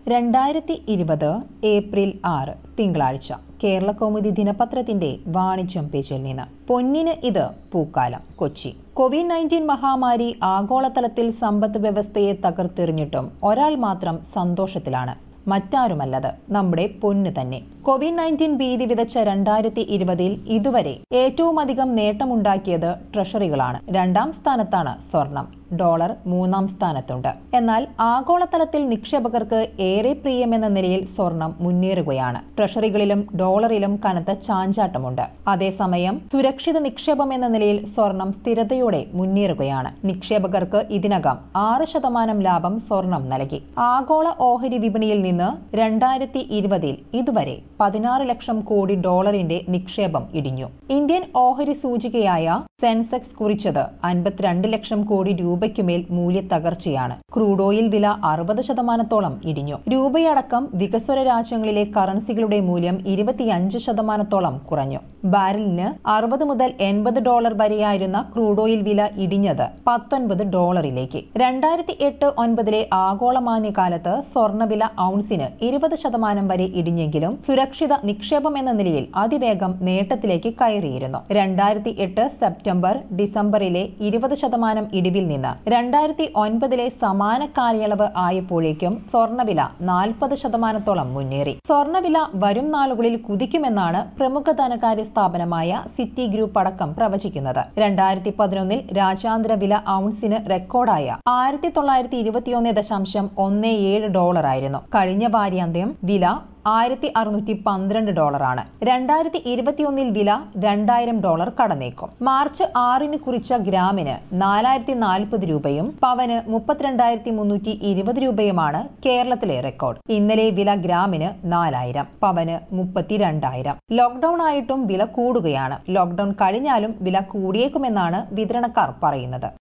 രണ്ടായിരത്തി ഇരുപത് ഏപ്രിൽ ആറ് തിങ്കളാഴ്ച കേരള കൗമുദി ദിനപത്രത്തിന്റെ വാണിജ്യം പേജിൽ നിന്ന് പൊന്നിന് ഇത് പൂക്കാലം കൊച്ചി കോവിഡ് നയൻറ്റീൻ മഹാമാരി ആഗോളതലത്തിൽ സമ്പദ് വ്യവസ്ഥയെ തകർത്തെറിഞ്ഞിട്ടും ഒരാൾ മാത്രം സന്തോഷത്തിലാണ് മറ്റാരുമല്ലത് നമ്മുടെ പൊന്ന് തന്നെ കോവിഡ് നയൻറ്റീൻ ഭീതി വിതച്ച രണ്ടായിരത്തി ഇരുപതിൽ ഇതുവരെ ഏറ്റവുമധികം നേട്ടമുണ്ടാക്കിയത് ട്രഷറികളാണ് രണ്ടാം സ്ഥാനത്താണ് സ്വർണം ഡോളർ മൂന്നാം സ്ഥാനത്തുണ്ട് എന്നാൽ ആഗോളതലത്തിൽ നിക്ഷേപകർക്ക് ഏറെ പ്രിയമെന്ന നിലയിൽ സ്വർണം മുന്നേറുകയാണ് ട്രഷറികളിലും ഡോളറിലും കനത്ത ചാഞ്ചാട്ടമുണ്ട് അതേസമയം സുരക്ഷിത നിക്ഷേപം എന്ന നിലയിൽ സ്വർണം സ്ഥിരതയോടെ മുന്നേറുകയാണ് നിക്ഷേപകർക്ക് ഇതിനകം ആറ് ശതമാനം ലാഭം സ്വർണം നൽകി ആഗോള ഓഹരി വിപണിയിൽ നിന്ന് രണ്ടായിരത്തി ഇരുപതിൽ ഇതുവരെ പതിനാറ് ലക്ഷം കോടി ഡോളറിന്റെ നിക്ഷേപം ഇടിഞ്ഞു ഇന്ത്യൻ ഓഹരി സൂചികയായ സെൻസെക്സ് കുറിച്ചത് അൻപത്തിരണ്ട് ലക്ഷം കോടി രൂപയ്ക്കുമേൽ മൂല്യ തകർച്ചയാണ് ക്രൂഡ് ഓയിൽ വില അറുപത് ശതമാനത്തോളം ഇടിഞ്ഞു രൂപയടക്കം വികസ്വര രാജ്യങ്ങളിലെ കറൻസികളുടെ മൂല്യം ഇരുപത്തിയഞ്ച് ശതമാനത്തോളം കുറഞ്ഞു ബാരലിന് അറുപത് മുതൽ എൺപത് ഡോളർ വരെയായിരുന്ന ക്രൂഡ് ഓയിൽ വില ഇടിഞ്ഞത് പത്തൊൻപത് ഡോളറിലേക്ക് രണ്ടായിരത്തി എട്ട് ഒൻപതിലെ ആഗോളമാന്യ കാലത്ത് സ്വർണ്ണവില ഔൺസിന് ഇരുപത് ശതമാനം വരെ ഇടിഞ്ഞെങ്കിലും സുരക്ഷിത നിക്ഷേപം എന്ന നിലയിൽ അതിവേഗം നേട്ടത്തിലേക്ക് കയറിയിരുന്നു രണ്ടായിരത്തി എട്ട് സെപ്റ്റംബർ ഡിസംബറിലെ ഇരുപത് ശതമാനം ഇടിവിൽ നിന്ന് രണ്ടായിരത്തി ഒൻപതിലെ സമാന കാലയളവ് ആയപ്പോഴേക്കും സ്വർണ്ണവില നാൽപ്പത് ശതമാനത്തോളം മുന്നേറി സ്വർണ്ണവില വരും നാളുകളിൽ കുതിക്കുമെന്നാണ് പ്രമുഖ ധനകാര്യ സ്ഥാപനമായ സിറ്റി ഗ്രൂപ്പ് അടക്കം പ്രവചിക്കുന്നത് രണ്ടായിരത്തി പതിനൊന്നിൽ രാജ്യാന്തര വില ഔൺസിന് റെക്കോർഡായ ആയിരത്തി തൊള്ളായിരത്തി ഇരുപത്തിയൊന്ന് ദശാംശം ഒന്ന് ഏഴ് ഡോളറായിരുന്നു കഴിഞ്ഞ വാര്യാന്ത്യം വില ആയിരത്തി അറുന്നൂറ്റി പന്ത്രണ്ട് ഡോളറാണ് രണ്ടായിരത്തി ഇരുപത്തിയൊന്നിൽ വില രണ്ടായിരം ഡോളർ കടന്നേക്കും മാർച്ച് ആറിന് കുറിച്ച ഗ്രാമിന് നാലായിരത്തി നാൽപ്പത് രൂപയും പവന് മുപ്പത്തിരണ്ടായിരത്തി മുന്നൂറ്റി ഇരുപത് രൂപയുമാണ് കേരളത്തിലെ റെക്കോർഡ് ഇന്നലെ വില ഗ്രാമിന് നാലായിരം പവന് മുപ്പത്തിരണ്ടായിരം ലോക്ഡൌൺ ആയിട്ടും വില കൂടുകയാണ് ലോക്ഡൌൺ കഴിഞ്ഞാലും വില കൂടിയേക്കുമെന്നാണ് വിതരണക്കാർ പറയുന്നത്